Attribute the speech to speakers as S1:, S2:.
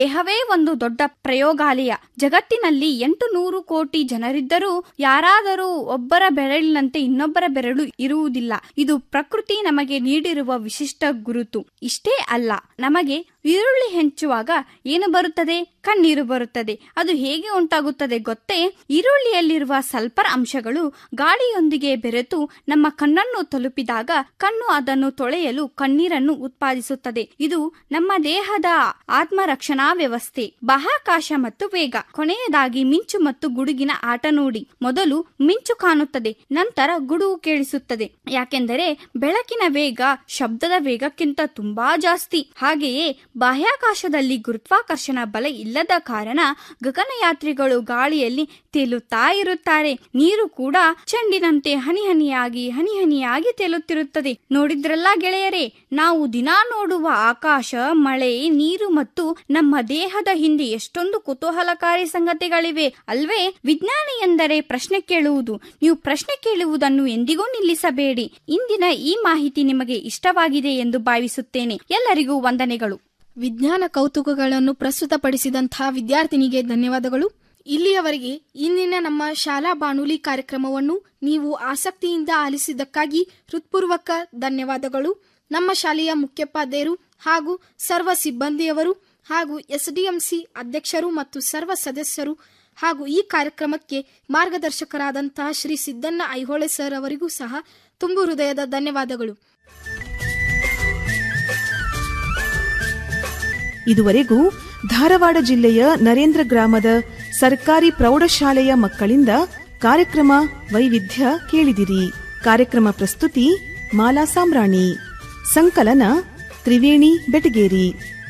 S1: ದೇಹವೇ ಒಂದು ದೊಡ್ಡ ಪ್ರಯೋಗಾಲಯ ಜಗತ್ತಿನಲ್ಲಿ ಎಂಟು ನೂರು ಕೋಟಿ ಜನರಿದ್ದರೂ ಯಾರಾದರೂ ಒಬ್ಬರ ಬೆರಳಿನಂತೆ ಇನ್ನೊಬ್ಬರ ಬೆರಳು ಇರುವುದಿಲ್ಲ ಇದು ಪ್ರಕೃತಿ ನಮಗೆ ನೀಡಿರುವ ವಿಶಿಷ್ಟ ಗುರುತು ಇಷ್ಟೇ ಅಲ್ಲ ನಮಗೆ ಈರುಳ್ಳಿ ಹೆಂಚುವಾಗ ಏನು ಬರುತ್ತದೆ ಕಣ್ಣೀರು ಬರುತ್ತದೆ ಅದು ಹೇಗೆ ಉಂಟಾಗುತ್ತದೆ ಗೊತ್ತೇ ಈರುಳ್ಳಿಯಲ್ಲಿರುವ ಸಲ್ಫರ್ ಅಂಶಗಳು ಗಾಳಿಯೊಂದಿಗೆ ಬೆರೆತು ನಮ್ಮ ಕಣ್ಣನ್ನು ತಲುಪಿದಾಗ ಕಣ್ಣು ಅದನ್ನು ತೊಳೆಯಲು ಕಣ್ಣೀರನ್ನು ಉತ್ಪಾದಿಸುತ್ತದೆ ಇದು ನಮ್ಮ ದೇಹದ ಆತ್ಮರಕ್ಷಣಾ ವ್ಯವಸ್ಥೆ ಬಾಹ್ಯಾಕಾಶ ಮತ್ತು ವೇಗ ಕೊನೆಯದಾಗಿ ಮಿಂಚು ಮತ್ತು ಗುಡುಗಿನ ಆಟ ನೋಡಿ ಮೊದಲು ಮಿಂಚು ಕಾಣುತ್ತದೆ ನಂತರ ಗುಡುಗು ಕೇಳಿಸುತ್ತದೆ ಯಾಕೆಂದರೆ ಬೆಳಕಿನ ವೇಗ ಶಬ್ದದ ವೇಗಕ್ಕಿಂತ ತುಂಬಾ ಜಾಸ್ತಿ ಹಾಗೆಯೇ ಬಾಹ್ಯಾಕಾಶದಲ್ಲಿ ಗುರುತ್ವಾಕರ್ಷಣ ಬಲ ಇಲ್ಲದ ಕಾರಣ ಗಗನಯಾತ್ರಿಗಳು ಗಾಳಿಯಲ್ಲಿ ತೇಲುತ್ತಾ ಇರುತ್ತಾರೆ ನೀರು ಕೂಡ ಚೆಂಡಿನಂತೆ ಹನಿ ಹನಿಯಾಗಿ ಹನಿ ಹನಿಯಾಗಿ ತೇಲುತ್ತಿರುತ್ತದೆ ನೋಡಿದ್ರಲ್ಲ ಗೆಳೆಯರೇ ನಾವು ದಿನಾ ನೋಡುವ ಆಕಾಶ ಮಳೆ ನೀರು ಮತ್ತು ನಮ್ಮ ದೇಹದ ಹಿಂದೆ ಎಷ್ಟೊಂದು ಕುತೂಹಲಕಾರಿ ಸಂಗತಿಗಳಿವೆ ಅಲ್ವೇ ವಿಜ್ಞಾನಿ ಎಂದರೆ ಪ್ರಶ್ನೆ ಕೇಳುವುದು ನೀವು ಪ್ರಶ್ನೆ ಕೇಳುವುದನ್ನು ಎಂದಿಗೂ ನಿಲ್ಲಿಸಬೇಡಿ ಇಂದಿನ ಈ ಮಾಹಿತಿ ನಿಮಗೆ ಇಷ್ಟವಾಗಿದೆ ಎಂದು ಭಾವಿಸುತ್ತೇನೆ ಎಲ್ಲರಿಗೂ ವಂದನೆಗಳು
S2: ವಿಜ್ಞಾನ ಕೌತುಕಗಳನ್ನು ಪ್ರಸ್ತುತಪಡಿಸಿದಂತಹ ವಿದ್ಯಾರ್ಥಿನಿಗೆ ಧನ್ಯವಾದಗಳು ಇಲ್ಲಿಯವರೆಗೆ ಇಂದಿನ ನಮ್ಮ ಶಾಲಾ ಬಾನುಲಿ ಕಾರ್ಯಕ್ರಮವನ್ನು ನೀವು ಆಸಕ್ತಿಯಿಂದ ಆಲಿಸಿದ್ದಕ್ಕಾಗಿ ಹೃತ್ಪೂರ್ವಕ ಧನ್ಯವಾದಗಳು ನಮ್ಮ ಶಾಲೆಯ ಮುಖ್ಯೋಪಾಧ್ಯಾಯರು ಹಾಗೂ ಸರ್ವ ಸಿಬ್ಬಂದಿಯವರು ಹಾಗೂ ಎಸ್ಡಿಎಂಸಿ ಅಧ್ಯಕ್ಷರು ಮತ್ತು ಸರ್ವ ಸದಸ್ಯರು ಹಾಗೂ ಈ ಕಾರ್ಯಕ್ರಮಕ್ಕೆ ಮಾರ್ಗದರ್ಶಕರಾದಂತಹ ಶ್ರೀ ಸಿದ್ದಣ್ಣ ಐಹೊಳೆ ಸರ್ ಅವರಿಗೂ ಸಹ ತುಂಬು ಹೃದಯದ ಧನ್ಯವಾದಗಳು
S3: ಇದುವರೆಗೂ ಧಾರವಾಡ ಜಿಲ್ಲೆಯ ನರೇಂದ್ರ ಗ್ರಾಮದ ಸರ್ಕಾರಿ ಪ್ರೌಢಶಾಲೆಯ ಮಕ್ಕಳಿಂದ ಕಾರ್ಯಕ್ರಮ ವೈವಿಧ್ಯ ಕೇಳಿದಿರಿ ಕಾರ್ಯಕ್ರಮ ಪ್ರಸ್ತುತಿ ಮಾಲಾ ಸಾಮ್ರಾಣಿ ಸಂಕಲನ ತ್ರಿವೇಣಿ ಬೆಟಗೇರಿ